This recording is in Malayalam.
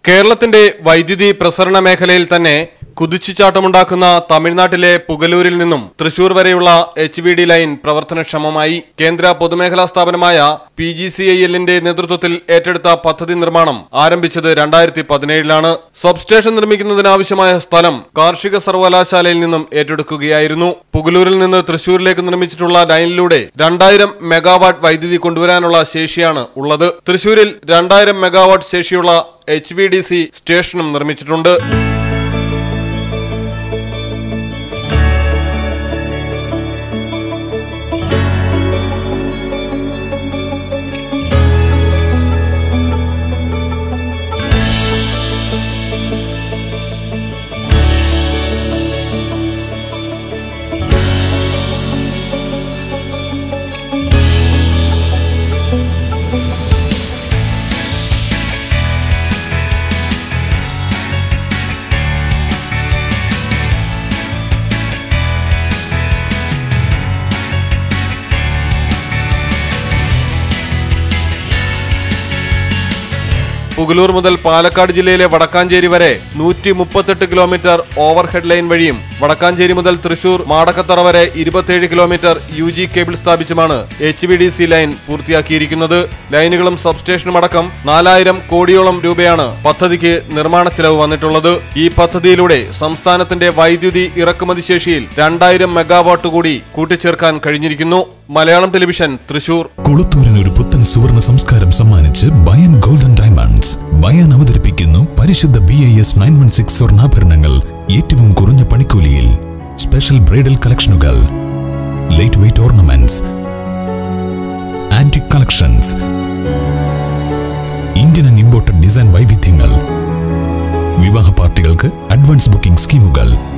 കേരളത്തിന്റെ വൈദ്യുതി പ്രസരണ മേഖലയിൽ തന്നെ കുതിച്ചുചാട്ടമുണ്ടാക്കുന്ന തമിഴ്നാട്ടിലെ പുഗലൂരിൽ നിന്നും തൃശൂർ വരെയുള്ള എച്ച് വി ഡി ലൈൻ പ്രവർത്തനക്ഷമമായി കേന്ദ്ര പൊതുമേഖലാ സ്ഥാപനമായ പി ജി സി ഐ എല്ലിന്റെ നേതൃത്വത്തിൽ ഏറ്റെടുത്ത പദ്ധതി നിർമ്മാണം ആരംഭിച്ചത് രണ്ടായിരത്തി പതിനേഴിലാണ് സബ്സ്റ്റേഷൻ നിർമ്മിക്കുന്നതിനാവശ്യമായ സ്ഥലം കാർഷിക സർവകലാശാലയിൽ നിന്നും ഏറ്റെടുക്കുകയായിരുന്നു പുഗലൂരിൽ നിന്ന് തൃശൂരിലേക്ക് നിർമ്മിച്ചിട്ടുള്ള ലൈനിലൂടെ രണ്ടായിരം മെഗാവാട്ട് വൈദ്യുതി കൊണ്ടുവരാനുള്ള ശേഷിയാണ് ഉള്ളത് തൃശൂരിൽ രണ്ടായിരം മെഗാവാട്ട് ശേഷിയുള്ള എച്ച് വി ഡി സി സ്റ്റേഷനും നിർമ്മിച്ചിട്ടുണ്ട് പുഗലൂർ മുതൽ പാലക്കാട് ജില്ലയിലെ വടക്കാഞ്ചേരി വരെ നൂറ്റി മുപ്പത്തെട്ട് കിലോമീറ്റർ ഓവർഹെഡ് ലൈൻ വഴിയും വടക്കാഞ്ചേരി മുതൽ തൃശൂർ മാടക്കത്തറ വരെ ഇരുപത്തിയേഴ് കിലോമീറ്റർ യു ജി കേബിൾ സ്ഥാപിച്ചുമാണ് H V D C line പൂർത്തിയാക്കിയിരിക്കുന്നത് ലൈനുകളും സബ്സ്റ്റേഷനും അടക്കം നാലായിരം കോടിയോളം രൂപയാണ് പദ്ധതിക്ക് നിർമ്മാണ ചെലവ് വന്നിട്ടുള്ളത് ഈ പദ്ധതിയിലൂടെ സംസ്ഥാനത്തിന്റെ വൈദ്യുതി ഇറക്കുമതി ശേഷിയിൽ രണ്ടായിരം മെഗാവാട്ട് കൂടി കൂട്ടിച്ചേർക്കാൻ കഴിഞ്ഞിരിക്കുന്നു മലയാളം ടെലിവിഷൻ തൃശൂർ കുളത്തൂരിന് ഒരു പുത്തൻ സുവർണ സംസ്കാരം സമ്മാനിച്ച് ബയൻ ഗോൾഡൻ ഡയമണ്ട്സ് ബയൻ അവതരിപ്പിക്കുന്നു പരിശുദ്ധ B I S nine one six സ്വർണ്ണാഭരണങ്ങൾ ഏറ്റവും കുറഞ്ഞ പണിക്കൂലിയിൽ സ്പെഷ്യൽ ബ്രൈഡൽ കളക്ഷനുകൾ light weight ornaments antique collections Indian and imported design വൈവിധ്യങ്ങൾ വിവാഹ പാർട്ടികൾക്ക് അഡ്വാൻസ് ബുക്കിംഗ് സ്കീമുകൾ